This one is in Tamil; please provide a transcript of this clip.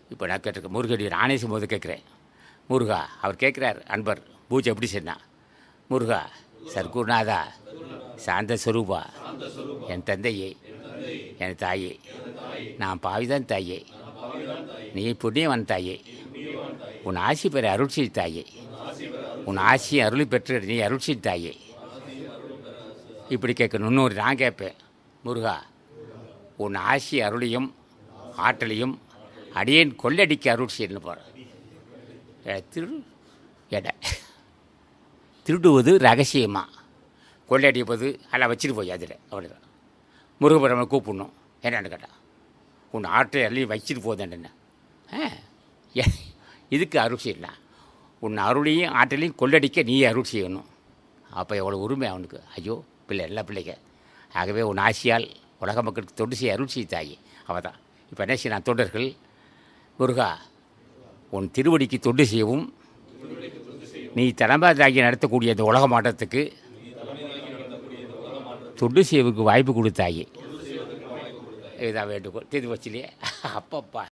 இப்போ நான் கேட்டிருக்கேன் முருகடி நானே போது கேட்குறேன் முருகா அவர் கேட்குறார் அன்பர் பூஜை எப்படி சொன்னா முருகா சர்க்குருநாதா சாந்த ஸ்வரூபா என் தந்தையே என் தாயே நான் பாவிதான் தாயே நீ புண்ணியவன் தாயே உன் ஆசி பெற அருட்சி தாயே உன் ஆசி அருளி பெற்று நீ அருட்சி தாயே இப்படி கேட்கணும் இன்னொரு நான் கேட்பேன் முருகா உன் ஆசி அருளையும் ஆற்றலையும் அடியேன் கொள்ளடிக்க அருட்சின்னு போகிறேன் திரு எடை திருடுவது ரகசியமா கொள்ளையடிப்பது எல்லாம் வச்சுட்டு போய் அதில் அவ்வளோதான் முருகபுரமை கூப்பிடணும் என்னன்னு கேட்டான் உன் ஆற்றை அள்ளி வச்சுட்டு போதேன்னு ஆ ஏ- இதுக்கு அருள் செய்யலாம் உன் அருளையும் ஆற்றலையும் கொள்ளடிக்க நீ அருள் செய்யணும் அப்போ எவ்வளோ உரிமை அவனுக்கு ஐயோ பிள்ளை எல்லா பிள்ளைங்க ஆகவே உன் ஆசியால் உலக மக்களுக்கு தொண்டு செய்ய அருள் செய்ய தாயி அவள் தான் இப்போ என்ன செய்ய நான் தொண்டர்கள் முருகா உன் திருவடிக்கு தொண்டு செய்யவும் நீ தலைமையாகி நடத்தக்கூடிய இந்த உலக மாற்றத்துக்கு தொண்டு செய்வதற்கு வாய்ப்பு கொடுத்தாயே இதுதான் வேண்டுகோள் தீர்வு வச்சிலையே அப்பப்பா